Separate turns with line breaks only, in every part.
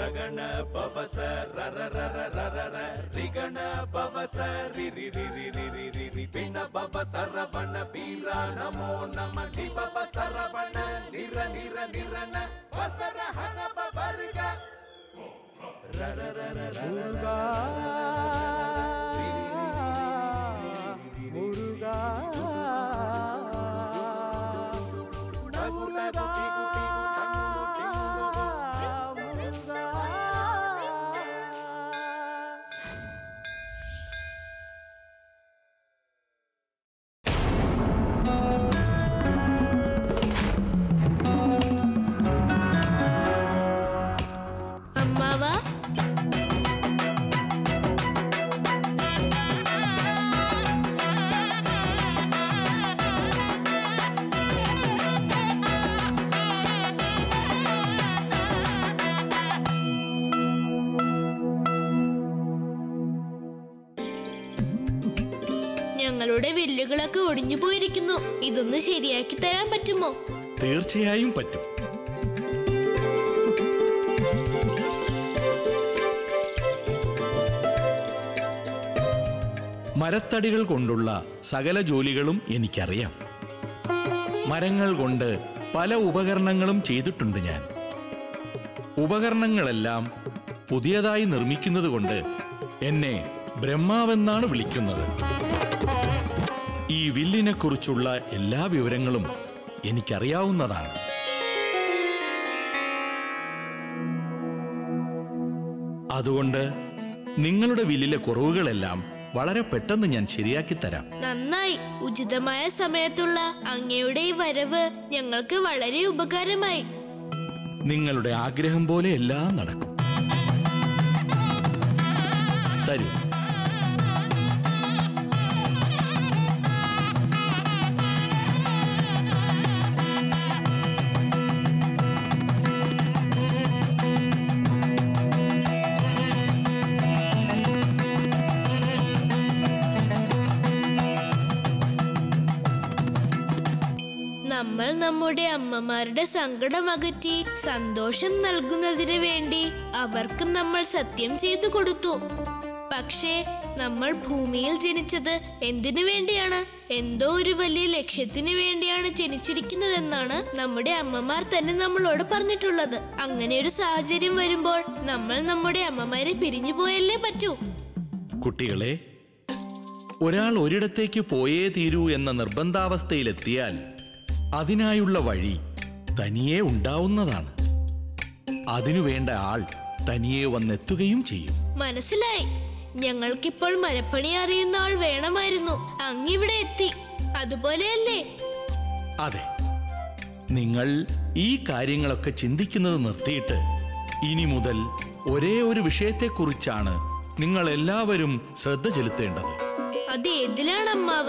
ರಗಣ ಪವಸ ರರ ರರ ರರ ರ ರಿಗಣ ಪವಸ ರಿ ರಿ ರಿ ರಿ ರಿ ರಿ ರಿ ರಿ ಪಿಣ ಪವ ಸರವಣ ಬೀರ ನಮೋ ನಮ ಲಿ ಪವ ಸರವಣ ನಿರ ನಿರ ನಿರನ ವಸರ ಹನ ಪವರ್ಗ ರರ ರರ ರರ
முருகா முருகா முருகா முருகா
അമ്മാവാ ഞങ്ങളുടെ വില്ലുകളൊക്കെ ഒടിഞ്ഞു പോയിരിക്കുന്നു ഇതൊന്ന് ശരിയാക്കി തരാൻ പറ്റുമോ
തീർച്ചയായും പറ്റും മരത്തടികൾ കൊണ്ടുള്ള സകല ജോലികളും എനിക്കറിയാം മരങ്ങൾ കൊണ്ട് പല ഉപകരണങ്ങളും ചെയ്തിട്ടുണ്ട് ഞാൻ ഉപകരണങ്ങളെല്ലാം പുതിയതായി നിർമ്മിക്കുന്നത് കൊണ്ട് എന്നെ ബ്രഹ്മാവെന്നാണ് വിളിക്കുന്നത് ഈ വില്ലിനെ കുറിച്ചുള്ള എല്ലാ വിവരങ്ങളും എനിക്കറിയാവുന്നതാണ് അതുകൊണ്ട് നിങ്ങളുടെ വില്ലിലെ കുറവുകളെല്ലാം വളരെ പെട്ടെന്ന് ഞാൻ ശരിയാക്കി തരാം
നന്നായി ഉചിതമായ സമയത്തുള്ള അങ്ങയുടെ ഈ വരവ് ഞങ്ങൾക്ക് വളരെ ഉപകാരമായി
നിങ്ങളുടെ ആഗ്രഹം പോലെ എല്ലാം നടക്കും തരൂ
നമ്മൾ നമ്മുടെ അമ്മമാരുടെ സങ്കടം അകറ്റി സന്തോഷം നൽകുന്നതിന് വേണ്ടി അവർക്ക് നമ്മൾ സത്യം ചെയ്തു കൊടുത്തു പക്ഷേ നമ്മൾ ഭൂമിയിൽ ജനിച്ചത് എന്തിനു വേണ്ടിയാണ് എന്തോ ഒരു വലിയ ലക്ഷ്യത്തിന് വേണ്ടിയാണ് ജനിച്ചിരിക്കുന്നതെന്നാണ് നമ്മുടെ അമ്മമാർ തന്നെ നമ്മളോട് പറഞ്ഞിട്ടുള്ളത് അങ്ങനെ ഒരു സാഹചര്യം വരുമ്പോൾ നമ്മൾ നമ്മുടെ അമ്മമാരെ പിരിഞ്ഞു പോയല്ലേ പറ്റൂ
കുട്ടികളെ ഒരാൾ ഒരിടത്തേക്ക് പോയേ തീരൂ എന്ന നിർബന്ധാവസ്ഥയിലെത്തിയാൽ അതിനായുള്ള വഴി തനിയെ ഉണ്ടാവുന്നതാണ് അതിനു വേണ്ട ആൾ തനിയെ വന്നെത്തുകയും ചെയ്യും
മനസ്സിലായി ഞങ്ങൾക്കിപ്പോൾ മരപ്പണി അറിയുന്ന ആൾ വേണമായിരുന്നു അങ്ങിവിടെ എത്തി അതുപോലെയല്ലേ
അതെ നിങ്ങൾ ഈ കാര്യങ്ങളൊക്കെ ചിന്തിക്കുന്നത് നിർത്തിയിട്ട് ഇനി മുതൽ ഒരേ ഒരു വിഷയത്തെക്കുറിച്ചാണ് നിങ്ങൾ എല്ലാവരും ശ്രദ്ധ ചെലുത്തേണ്ടത്
അത് ഏതിലാണ് അമ്മാവ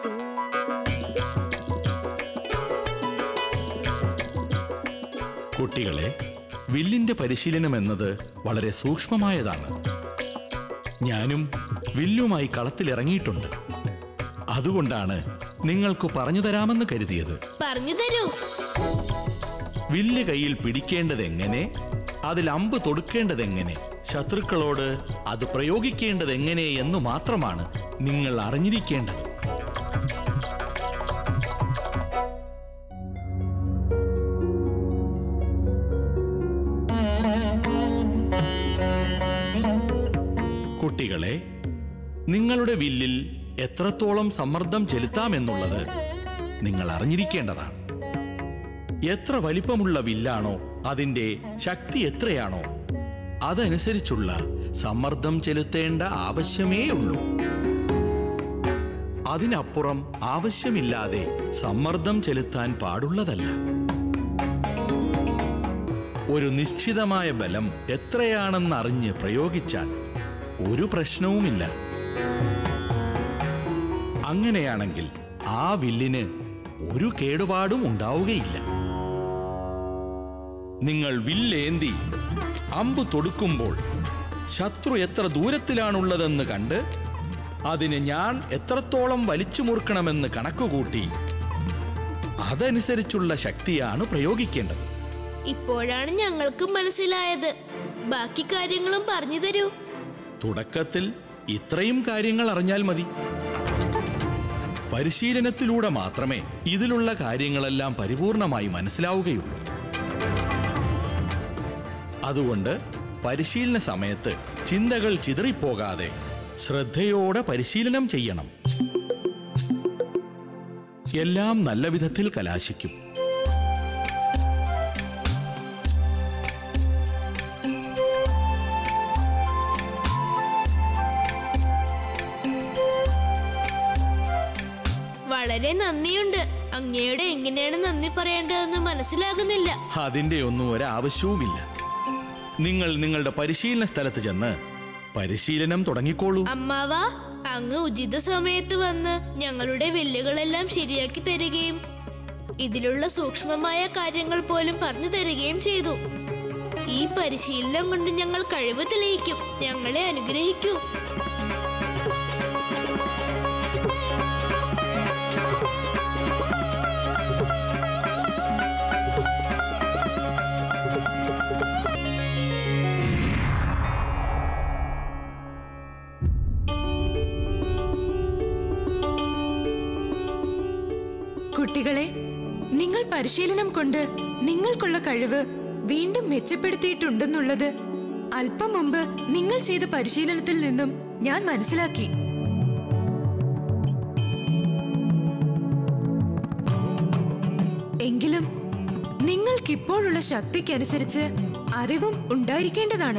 കുട്ടികളെ വില്ലിന്റെ പരിശീലനം എന്നത് വളരെ സൂക്ഷ്മമായതാണ് ഞാനും വില്ലുമായി കളത്തിലിറങ്ങിയിട്ടുണ്ട് അതുകൊണ്ടാണ് നിങ്ങൾക്ക് പറഞ്ഞു തരാമെന്ന് കരുതിയത്
പറഞ്ഞു തരൂ
വില്ല് കയ്യിൽ പിടിക്കേണ്ടതെങ്ങനെ അതിൽ അമ്പ് തൊടുക്കേണ്ടതെങ്ങനെ ശത്രുക്കളോട് അത് പ്രയോഗിക്കേണ്ടതെങ്ങനെ എന്നു മാത്രമാണ് നിങ്ങൾ അറിഞ്ഞിരിക്കേണ്ടത് കുട്ടികളെ നിങ്ങളുടെ വില്ലിൽ എത്രത്തോളം സമ്മർദ്ദം ചെലുത്താമെന്നുള്ളത് നിങ്ങൾ അറിഞ്ഞിരിക്കേണ്ടതാണ് എത്ര വലിപ്പമുള്ള വില്ലാണോ അതിൻ്റെ ശക്തി എത്രയാണോ അതനുസരിച്ചുള്ള സമ്മർദ്ദം ചെലുത്തേണ്ട ആവശ്യമേ ഉള്ളൂ അതിനപ്പുറം ആവശ്യമില്ലാതെ സമ്മർദ്ദം ചെലുത്താൻ പാടുള്ളതല്ല ഒരു നിശ്ചിതമായ ബലം എത്രയാണെന്നറിഞ്ഞ് പ്രയോഗിച്ചാൽ ഒരു പ്രശ്നവുമില്ല അങ്ങനെയാണെങ്കിൽ ആ വില്ലിന് ഒരു കേടുപാടും ഉണ്ടാവുകയില്ല നിങ്ങൾ വില്ലേന്തി അമ്പ് തൊടുക്കുമ്പോൾ ശത്രു എത്ര ദൂരത്തിലാണുള്ളതെന്ന് കണ്ട് അതിന് ഞാൻ എത്രത്തോളം വലിച്ചു മുറുക്കണമെന്ന് കണക്കുകൂട്ടി അതനുസരിച്ചുള്ള ശക്തിയാണ് പ്രയോഗിക്കേണ്ടത്
ഇപ്പോഴാണ് ഞങ്ങൾക്കും മനസ്സിലായത് ബാക്കി കാര്യങ്ങളും പറഞ്ഞു തരൂ
തുടക്കത്തിൽ ഇത്രയും കാര്യങ്ങൾ അറിഞ്ഞാൽ മതി പരിശീലനത്തിലൂടെ മാത്രമേ ഇതിലുള്ള കാര്യങ്ങളെല്ലാം പരിപൂർണമായി മനസ്സിലാവുകയുള്ളൂ അതുകൊണ്ട് പരിശീലന സമയത്ത് ചിന്തകൾ ചിതറിപ്പോകാതെ ശ്രദ്ധയോടെ പരിശീലനം ചെയ്യണം എല്ലാം നല്ല വിധത്തിൽ കലാശിക്കും
വളരെ നന്ദിയുണ്ട് അങ്ങയുടെ എങ്ങനെയാണ് നന്ദി പറയേണ്ടതെന്ന് മനസ്സിലാകുന്നില്ല
അതിന്റെ ഒന്നും ഒരാവശ്യവുമില്ല നിങ്ങൾ നിങ്ങളുടെ പരിശീലന സ്ഥലത്ത് ചെന്ന് പരിശീലനം തുടങ്ങിക്കോളൂ
അമ്മാവ അങ്ങ് ഉചിത സമയത്ത് വന്ന് ഞങ്ങളുടെ വില്ലുകളെല്ലാം ശരിയാക്കി തരികയും ഇതിലുള്ള സൂക്ഷ്മമായ കാര്യങ്ങൾ പോലും പറഞ്ഞു തരികയും ചെയ്തു ഈ പരിശീലനം കൊണ്ട് ഞങ്ങൾ കഴിവ് തെളിയിക്കും ഞങ്ങളെ അനുഗ്രഹിക്കൂ
കുട്ടികളെ നിങ്ങൾ പരിശീലനം കൊണ്ട് നിങ്ങൾക്കുള്ള കഴിവ് വീണ്ടും മെച്ചപ്പെടുത്തിയിട്ടുണ്ടെന്നുള്ളത് അല്പം മുമ്പ് നിങ്ങൾ ചെയ്ത പരിശീലനത്തിൽ നിന്നും ഞാൻ മനസ്സിലാക്കി എങ്കിലും നിങ്ങൾക്കിപ്പോഴുള്ള ശക്തിക്കനുസരിച്ച് അറിവും ഉണ്ടായിരിക്കേണ്ടതാണ്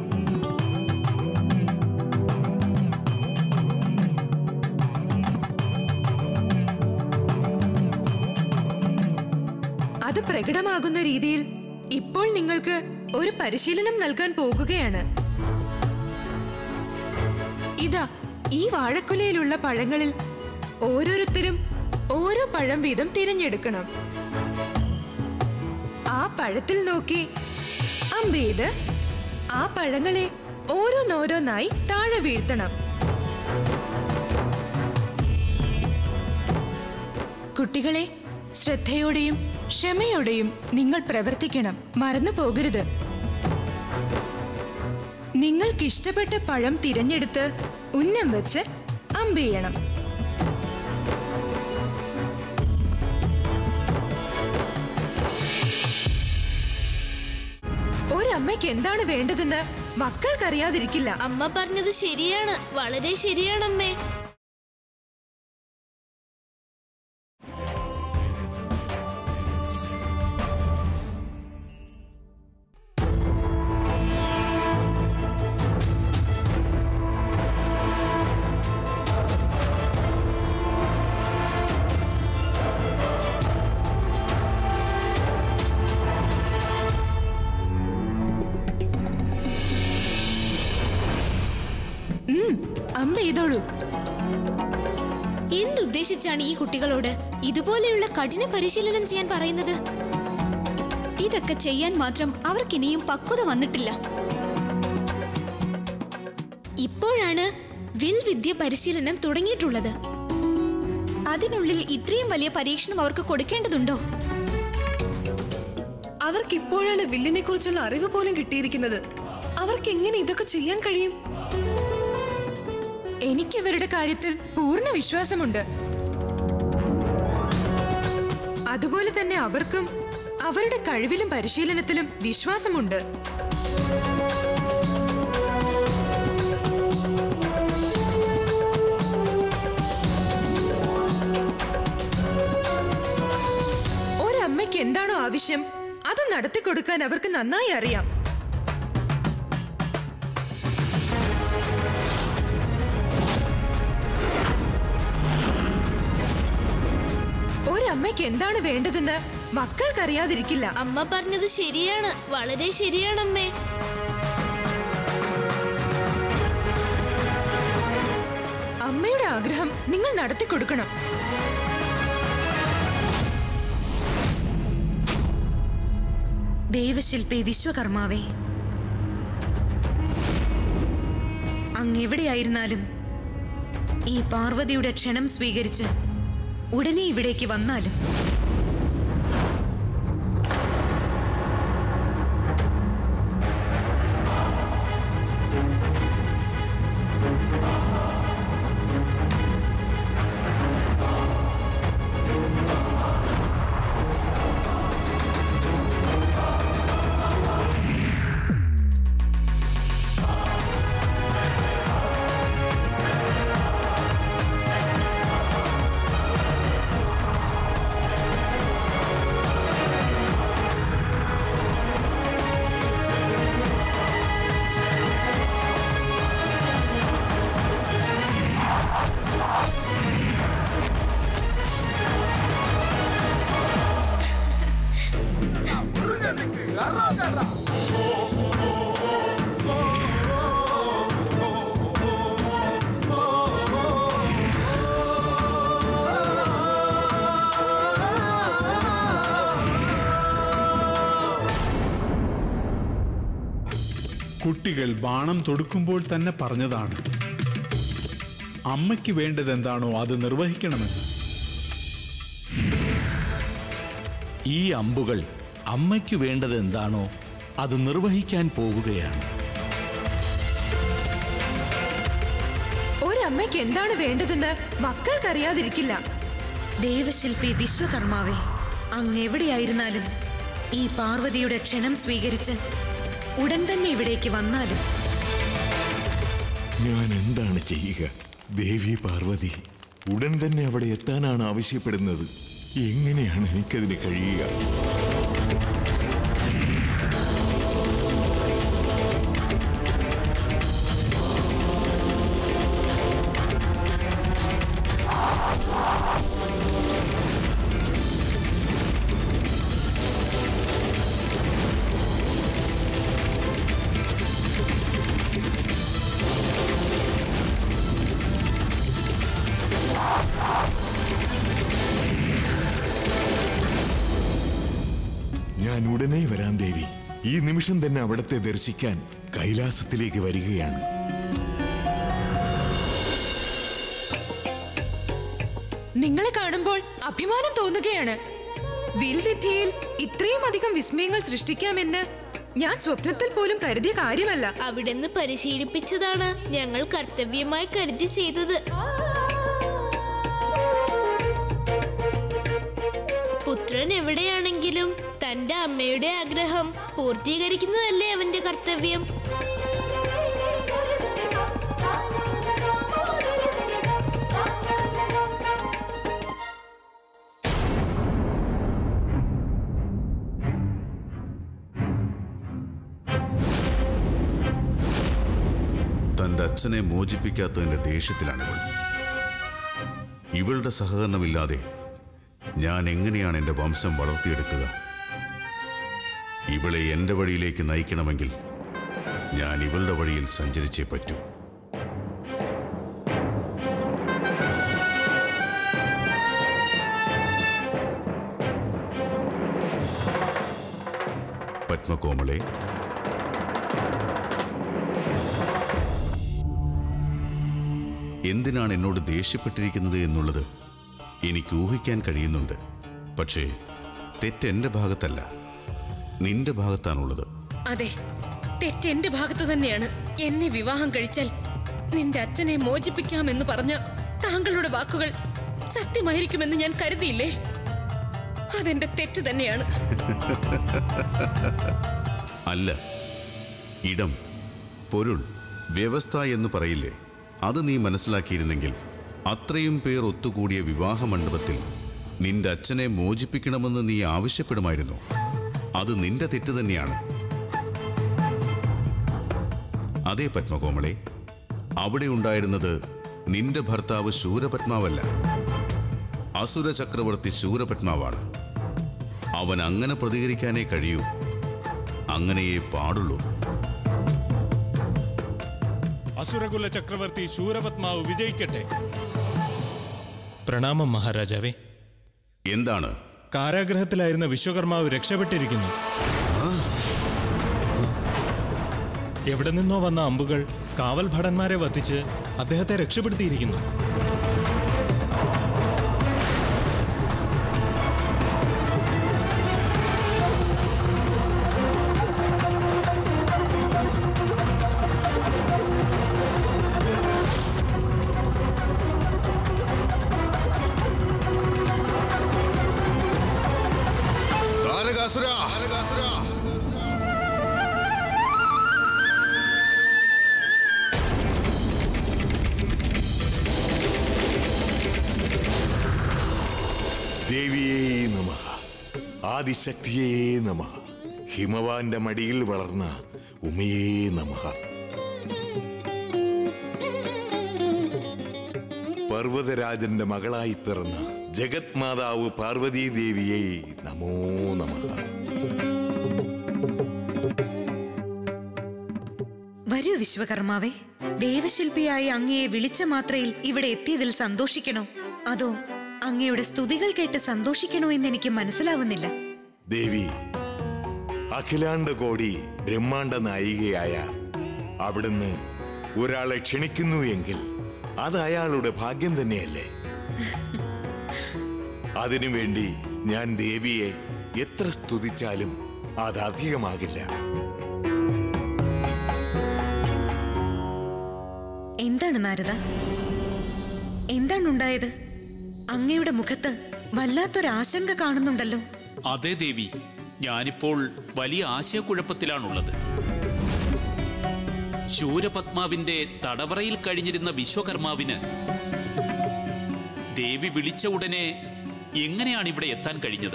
അത് പ്രകടമാകുന്ന രീതിയിൽ ഇപ്പോൾ നിങ്ങൾക്ക് ഒരു പരിശീലനം നൽകാൻ പോകുകയാണ് ഇതാ ഈ വാഴക്കുലയിലുള്ള പഴങ്ങളിൽ ഓരോരുത്തരും ഓരോ പഴം വീതം തിരഞ്ഞെടുക്കണം ആ പഴത്തിൽ നോക്കി അമ്പെയ്ത് ആ പഴങ്ങളെ ഓരോന്നോരോന്നായി താഴെ വീഴ്ത്തണം കുട്ടികളെ ശ്രദ്ധയോടെയും ക്ഷമയോടെയും നിങ്ങൾ പ്രവർത്തിക്കണം മറന്നു പോകരുത് നിങ്ങൾക്കിഷ്ടപ്പെട്ട പഴം തിരഞ്ഞെടുത്ത് ഉന്നം വെച്ച് അമ്പെയ്യണം ഒരമ്മയ്ക്ക് എന്താണ് വേണ്ടതെന്ന് മക്കൾക്കറിയാതിരിക്കില്ല
അമ്മ പറഞ്ഞത് ശരിയാണ് വളരെ ശരിയാണമ്മേ
അമ്മ ചെയ്തോളൂ
എന്തുദ്ദേശിച്ചാണ് ഈ കുട്ടികളോട് ഇതുപോലെയുള്ള കഠിന പരിശീലനം ചെയ്യാൻ പറയുന്നത്
ഇതൊക്കെ ചെയ്യാൻ മാത്രം അവർക്കിനിയും പക്വത വന്നിട്ടില്ല
ഇപ്പോഴാണ് വിൽ വിദ്യ പരിശീലനം തുടങ്ങിയിട്ടുള്ളത്
അതിനുള്ളിൽ ഇത്രയും വലിയ പരീക്ഷണം അവർക്ക് കൊടുക്കേണ്ടതുണ്ടോ
അവർക്ക് ഇപ്പോഴാണ് വില്ലിനെ കുറിച്ചുള്ള അറിവ് പോലും കിട്ടിയിരിക്കുന്നത് അവർക്ക് എങ്ങനെ ഇതൊക്കെ ചെയ്യാൻ കഴിയും
എനിക്ക് ഇവരുടെ കാര്യത്തിൽ പൂർണ്ണ വിശ്വാസമുണ്ട് അതുപോലെ തന്നെ അവർക്കും അവരുടെ കഴിവിലും പരിശീലനത്തിലും വിശ്വാസമുണ്ട് ഒരമ്മയ്ക്ക് എന്താണോ ആവശ്യം അത് നടത്തിക്കൊടുക്കാൻ അവർക്ക് നന്നായി അറിയാം ഒരമ്മയ്ക്ക് എന്താണ് വേണ്ടതെന്ന് മക്കൾക്കറിയാതിരിക്കില്ല
അമ്മ പറഞ്ഞത് ശരിയാണ് വളരെ ശരിയാണമ്മേ
അമ്മയുടെ ആഗ്രഹം നിങ്ങൾ നടത്തിക്കൊടുക്കണം
ദേവശില്പി വിശ്വകർമാവേ അങ്ങെവിടെയായിരുന്നാലും ഈ പാർവതിയുടെ ക്ഷണം സ്വീകരിച്ച് ഉടനെ ഇവിടേക്ക് വന്നാലും
കുട്ടികൾ ബാണം തൊടുക്കുമ്പോൾ തന്നെ പറഞ്ഞതാണ് അമ്മയ്ക്ക് വേണ്ടത് എന്താണോ അത് നിർവഹിക്കണമെന്ന്
ഈ അമ്പുകൾ അമ്മയ്ക്ക് വേണ്ടത് എന്താണോ അത് നിർവഹിക്കാൻ പോവുകയാണ്
ഒരമ്മയ്ക്ക് എന്താണ് വേണ്ടതെന്ന് മക്കൾക്കറിയാതിരിക്കില്ല
ദേവശില്പി വിശ്വകർമാവേ അങ്ങ് എവിടെയായിരുന്നാലും ഈ പാർവതിയുടെ ക്ഷണം സ്വീകരിച്ച് ഉടൻ തന്നെ ഇവിടേക്ക് വന്നാലും
ഞാൻ എന്താണ് ചെയ്യുക ദേവി പാർവതി ഉടൻ തന്നെ അവിടെ എത്താനാണ് ആവശ്യപ്പെടുന്നത് എങ്ങനെയാണ് എനിക്കതിന് കഴിയുക ഞാൻ ഉടനെ വരാം ദേവി ഈ നിമിഷം തന്നെ അവിടത്തെ ദർശിക്കാൻ കൈലാസത്തിലേക്ക് വരികയാണ്
നിങ്ങളെ കാണുമ്പോൾ അഭിമാനം തോന്നുകയാണ് വിൽവിദ്യയിൽ ഇത്രയും അധികം വിസ്മയങ്ങൾ സൃഷ്ടിക്കാമെന്ന് ഞാൻ സ്വപ്നത്തിൽ പോലും കരുതിയ കാര്യമല്ല
അവിടുന്ന് പരിശീലിപ്പിച്ചതാണ് ഞങ്ങൾ കർത്തവ്യമായി കരുതി ചെയ്തത് പുത്രൻ എവിടെയാണെങ്കിലും തന്റെ അമ്മയുടെ ആഗ്രഹം പൂർത്തീകരിക്കുന്നതല്ലേ അവന്റെ കർത്തവ്യം
തന്റെ അച്ഛനെ മോചിപ്പിക്കാത്തതിന്റെ ദേഷ്യത്തിലാണ് ഇവൾ ഇവളുടെ സഹകരണമില്ലാതെ ഞാൻ എങ്ങനെയാണ് എൻ്റെ വംശം വളർത്തിയെടുക്കുക ഇവളെ എൻ്റെ വഴിയിലേക്ക് നയിക്കണമെങ്കിൽ ഞാൻ ഇവളുടെ വഴിയിൽ സഞ്ചരിച്ചേ പറ്റൂ പത്മകോമളെ എന്തിനാണ് എന്നോട് ദേഷ്യപ്പെട്ടിരിക്കുന്നത് എന്നുള്ളത് എനിക്ക് ഊഹിക്കാൻ കഴിയുന്നുണ്ട് പക്ഷേ തെറ്റെന്റെ ഭാഗത്തല്ല നിന്റെ ഭാഗത്താണുള്ളത്
അതെ തെറ്റെന്റെ ഭാഗത്ത് തന്നെയാണ് എന്നെ വിവാഹം കഴിച്ചാൽ നിന്റെ അച്ഛനെ മോചിപ്പിക്കാമെന്ന് പറഞ്ഞ താങ്കളുടെ വാക്കുകൾ സത്യമായിരിക്കുമെന്ന് ഞാൻ കരുതിയില്ലേ അതെന്റെ തെറ്റ് തന്നെയാണ്
അല്ല ഇടം പൊരുൾ വ്യവസ്ഥ എന്ന് പറയില്ലേ അത് നീ മനസ്സിലാക്കിയിരുന്നെങ്കിൽ അത്രയും പേർ ഒത്തുകൂടിയ വിവാഹ മണ്ഡപത്തിൽ നിന്റെ അച്ഛനെ മോചിപ്പിക്കണമെന്ന് നീ ആവശ്യപ്പെടുമായിരുന്നു അത് നിന്റെ തെറ്റ് തന്നെയാണ് അതേ പത്മകോമളെ അവിടെ ഉണ്ടായിരുന്നത് നിന്റെ ഭർത്താവ് ശൂരപത്മാവല്ല അസുര ചക്രവർത്തി ശൂരപത്മാവാണ് അവൻ അങ്ങനെ പ്രതികരിക്കാനേ കഴിയൂ അങ്ങനെയേ പാടുള്ളൂ
അസുരകുല ചക്രവർത്തി ശൂരപത്മാവ് വിജയിക്കട്ടെ
പ്രണാമം മഹാരാജാവേ
എന്താണ്
കാരാഗ്രഹത്തിലായിരുന്ന വിശ്വകർമാവ് രക്ഷപ്പെട്ടിരിക്കുന്നു എവിടെ നിന്നോ വന്ന അമ്പുകൾ കാവൽ ഭടന്മാരെ വധിച്ച് അദ്ദേഹത്തെ രക്ഷപ്പെടുത്തിയിരിക്കുന്നു
താരകാസുര
ദേവിയേ നമ ആദിശക്തിയേ നമ ഹിമവാന്റെ മടിയിൽ വളർന്ന ഉമയേ നമ പർവ്വതരാജന്റെ മകളായി പിറന്ന ജഗത് മാതാവ് പാർവതീ ദേവിയെ നമോ നമ
വരൂ വിശ്വകർമാവേ ദേവശില്പിയായി അങ്ങയെ വിളിച്ച മാത്രയിൽ ഇവിടെ എത്തിയതിൽ സന്തോഷിക്കണോ അതോ അങ്ങയുടെ സ്തുതികൾ കേട്ട് സന്തോഷിക്കണോ എന്ന് എനിക്ക് മനസ്സിലാവുന്നില്ല
ദേവി അഖിലാണ്ട കോടി ബ്രഹ്മാണ്ട നായികയായ അവിടുന്ന് ഒരാളെ ക്ഷണിക്കുന്നു എങ്കിൽ അത് അയാളുടെ ഭാഗ്യം തന്നെയല്ലേ അതിനുവേണ്ടി ഞാൻ ദേവിയെ എത്ര സ്തുതിച്ചാലും അത് അധികമാകില്ല
എന്താണ് നാരദ എന്താണ് ഉണ്ടായത് അങ്ങയുടെ മുഖത്ത് വല്ലാത്തൊരാശങ്ക കാണുന്നുണ്ടല്ലോ
അതെ ദേവി ഞാനിപ്പോൾ വലിയ ആശയക്കുഴപ്പത്തിലാണുള്ളത് ശൂരപത്മാവിന്റെ തടവറയിൽ കഴിഞ്ഞിരുന്ന വിശ്വകർമാവിന് ദേവി വിളിച്ച ഉടനെ എങ്ങനെയാണ് ഇവിടെ എത്താൻ കഴിഞ്ഞത്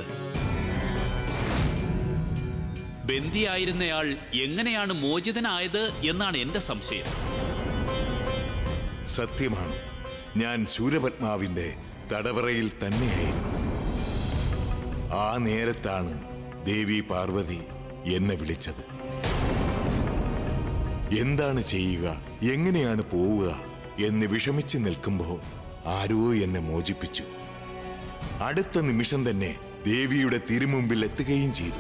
ബന്ദിയായിരുന്നയാൾ എങ്ങനെയാണ് മോചിതനായത് എന്നാണ് എന്റെ സംശയം
സത്യമാണ് ഞാൻ ശൂരപത്മാവിന്റെ തടവറയിൽ തന്നെയായിരുന്നു ആ നേരത്താണ് ദേവി പാർവതി എന്നെ വിളിച്ചത് എന്താണ് ചെയ്യുക എങ്ങനെയാണ് പോവുക എന്ന് വിഷമിച്ച് നിൽക്കുമ്പോൾ ആരോ എന്നെ മോചിപ്പിച്ചു അടുത്ത നിമിഷം തന്നെ ദേവിയുടെ തിരുമുമ്പിൽ എത്തുകയും ചെയ്തു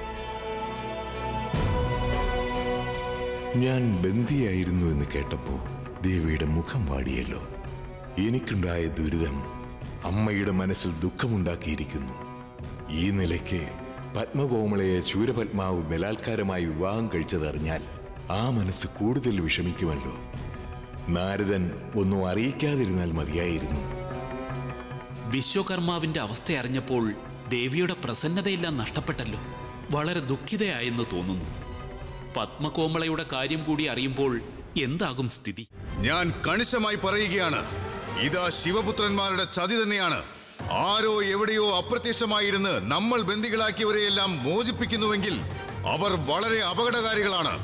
ഞാൻ ബന്ദിയായിരുന്നു എന്ന് കേട്ടപ്പോ ദേവിയുടെ മുഖം വാടിയല്ലോ എനിക്കുണ്ടായ ദുരിതം അമ്മയുടെ മനസ്സിൽ ദുഃഖമുണ്ടാക്കിയിരിക്കുന്നു ഈ നിലയ്ക്ക് പത്മകോമളയെ ശൂരപത്മാവ് ബലാത്കാരമായി വിവാഹം കഴിച്ചതറിഞ്ഞാൽ ആ മനസ്സ് കൂടുതൽ വിഷമിക്കുമല്ലോ നാരദൻ ഒന്നും അറിയിക്കാതിരുന്നാൽ മതിയായിരുന്നു
വിശ്വകർമാവിന്റെ അവസ്ഥ അറിഞ്ഞപ്പോൾ ദേവിയുടെ പ്രസന്നതയെല്ലാം നഷ്ടപ്പെട്ടല്ലോ വളരെ ദുഃഖിതയായെന്ന് തോന്നുന്നു പത്മകോമളയുടെ കാര്യം കൂടി അറിയുമ്പോൾ എന്താകും സ്ഥിതി
ഞാൻ കണിശമായി പറയുകയാണ് ഇതാ ശിവപുത്രന്മാരുടെ ചതി തന്നെയാണ് ആരോ എവിടെയോ അപ്രത്യക്ഷമായിരുന്ന് നമ്മൾ ബന്ദികളാക്കിയവരെയെല്ലാം മോചിപ്പിക്കുന്നുവെങ്കിൽ അവർ വളരെ അപകടകാരികളാണ്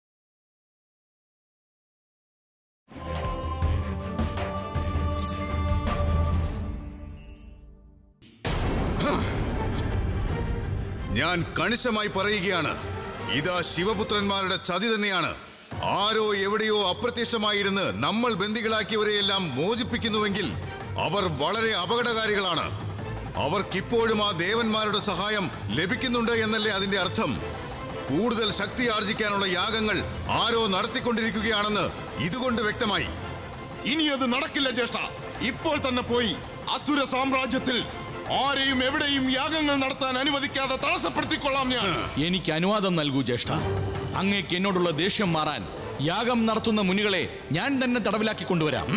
ഞാൻ കണിശമായി പറയുകയാണ് ഇതാ ശിവപുത്രന്മാരുടെ ചതി തന്നെയാണ് ആരോ എവിടെയോ അപ്രത്യക്ഷമായിരുന്ന് നമ്മൾ ബന്ദികളാക്കിയവരെയെല്ലാം മോചിപ്പിക്കുന്നുവെങ്കിൽ അവർ വളരെ അപകടകാരികളാണ് അവർക്കിപ്പോഴും ആ ദേവന്മാരുടെ സഹായം ലഭിക്കുന്നുണ്ട് എന്നല്ലേ അതിന്റെ അർത്ഥം കൂടുതൽ ശക്തി ആർജിക്കാനുള്ള യാഗങ്ങൾ ആരോ നടത്തിക്കൊണ്ടിരിക്കുകയാണെന്ന് ഇതുകൊണ്ട് വ്യക്തമായി
ഇനി അത് നടക്കില്ല ജ്യേഷ്ഠ ഇപ്പോൾ തന്നെ പോയി അസുര സാമ്രാജ്യത്തിൽ ആരെയും എവിടെയും യാഗങ്ങൾ നടത്താൻ അനുവദിക്കാതെ തടസ്സപ്പെടുത്തിക്കൊള്ളാം ഞാൻ
എനിക്ക് അനുവാദം നൽകൂ ജ്യേഷ്ഠ അങ്ങേക്ക് എന്നോടുള്ള ദേഷ്യം മാറാൻ യാഗം നടത്തുന്ന മുനികളെ ഞാൻ തന്നെ തടവിലാക്കി കൊണ്ടുവരാം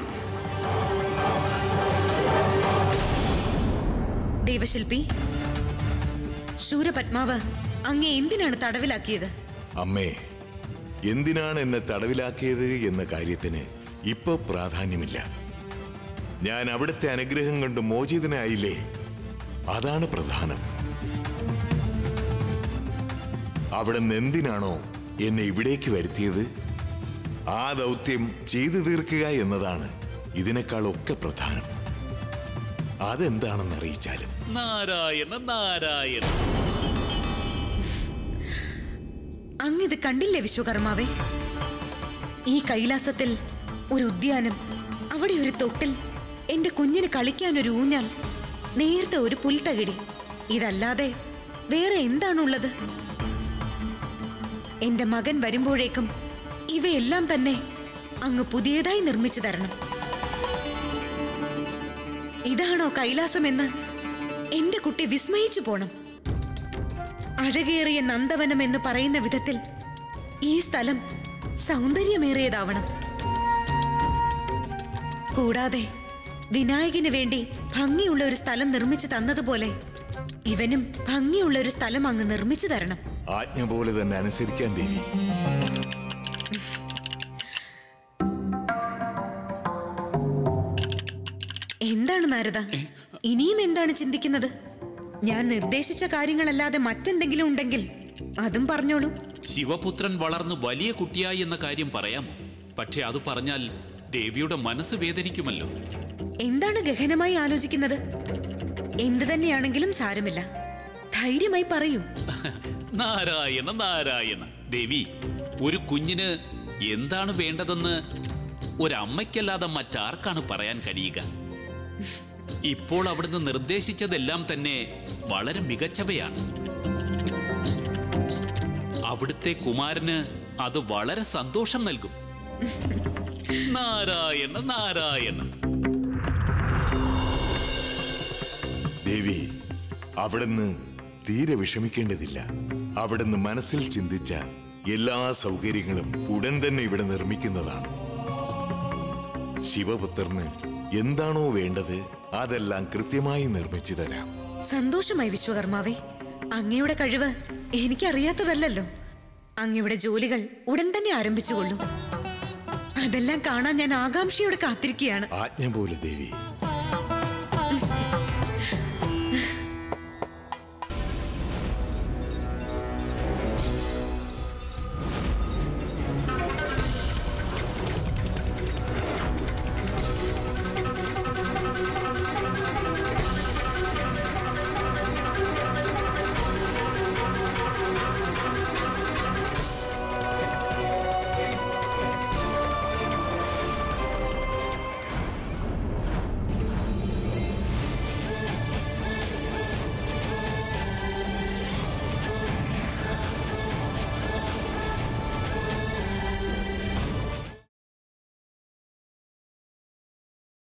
ദേവശില്പി ശൂരപത്മാവ് അങ്ങേ എന്തിനാണ് തടവിലാക്കിയത്
അമ്മേ എന്തിനാണ് എന്നെ തടവിലാക്കിയത് എന്ന കാര്യത്തിന് ഇപ്പൊ പ്രാധാന്യമില്ല ഞാൻ അവിടുത്തെ അനുഗ്രഹം കൊണ്ട് മോചിതനായില്ലേ അതാണ് പ്രധാനം അവിടെ നിന്ന് എന്തിനാണോ എന്നെ ഇവിടേക്ക് വരുത്തിയത് ആ ദൗത്യം ചെയ്തു തീർക്കുക എന്നതാണ് ഇതിനേക്കാളൊക്കെ പ്രധാനം അതെന്താണെന്ന് അറിയിച്ചാലും
നാരായണ നാരായണ
അങ്ങിത് കണ്ടില്ലേ വിശ്വകർമാവേ ഈ കൈലാസത്തിൽ ഒരു ഉദ്യാനം അവിടെ ഒരു തൊട്ടിൽ എന്റെ കുഞ്ഞിന് കളിക്കാൻ ഒരു ഊഞ്ഞാൽ നേരത്തെ ഒരു പുൽത്തകിടി ഇതല്ലാതെ വേറെ എന്താണുള്ളത് എന്റെ മകൻ വരുമ്പോഴേക്കും ഇവയെല്ലാം തന്നെ അങ്ങ് പുതിയതായി നിർമ്മിച്ചു തരണം ഇതാണോ കൈലാസമെന്ന് എന്റെ കുട്ടി വിസ്മയിച്ചു പോണം അഴകേറിയ നന്ദവനം എന്ന് പറയുന്ന വിധത്തിൽ ഈ സ്ഥലം സൗന്ദര്യമേറിയതാവണം കൂടാതെ വിനായകന് വേണ്ടി ഭംഗിയുള്ള ഒരു സ്ഥലം നിർമ്മിച്ചു തന്നതുപോലെ ഇവനും ഭംഗിയുള്ള ഒരു സ്ഥലം അങ്ങ് നിർമ്മിച്ചു തരണം
ആജ്ഞ പോലെ തന്നെ അനുസരിക്കാൻ ദേവി
എന്താണ് നാരദ ഇനിയും എന്താണ് ചിന്തിക്കുന്നത് ഞാൻ നിർദ്ദേശിച്ച കാര്യങ്ങളല്ലാതെ മറ്റെന്തെങ്കിലും ഉണ്ടെങ്കിൽ അതും പറഞ്ഞോളൂ
ശിവപുത്രൻ വളർന്നു വലിയ കുട്ടിയായി എന്ന കാര്യം പറയാമോ പക്ഷെ അത് പറഞ്ഞാൽ ദേവിയുടെ മനസ്സ് വേദനിക്കുമല്ലോ
എന്താണ് ഗഹനമായി ആലോചിക്കുന്നത് എന്ത് തന്നെയാണെങ്കിലും സാരമില്ല ധൈര്യമായി പറയൂ
നാരായണ നാരായണ ദേവി ഒരു കുഞ്ഞിന് എന്താണ് വേണ്ടതെന്ന് ഒരമ്മയ്ക്കല്ലാതെ മറ്റാർക്കാണ് പറയാൻ കഴിയുക ഇപ്പോൾ അവിടുന്ന് നിർദ്ദേശിച്ചതെല്ലാം തന്നെ വളരെ മികച്ചവയാണ് അവിടുത്തെ കുമാരന് അത് വളരെ സന്തോഷം നൽകും നാരായണ നാരായണ
ദേവി അവിടുന്ന് തീരെ വിഷമിക്കേണ്ടതില്ല അവിടുന്ന് മനസ്സിൽ ചിന്തിച്ച എല്ലാ സൗകര്യങ്ങളും ഉടൻ തന്നെ ഇവിടെ നിർമ്മിക്കുന്നതാണ് ശിവപുത്രന് എന്താണോ വേണ്ടത് അതെല്ലാം കൃത്യമായി നിർമ്മിച്ചു തരാം
സന്തോഷമായി വിശ്വകർമാവേ അങ്ങയുടെ കഴിവ് എനിക്കറിയാത്തതല്ലല്ലോ അങ്ങയുടെ ജോലികൾ ഉടൻ തന്നെ ആരംഭിച്ചുകൊള്ളൂ അതെല്ലാം കാണാൻ ഞാൻ ആകാംക്ഷയോടെ കാത്തിരിക്കുകയാണ്
ആജ്ഞ പോലെ ദേവി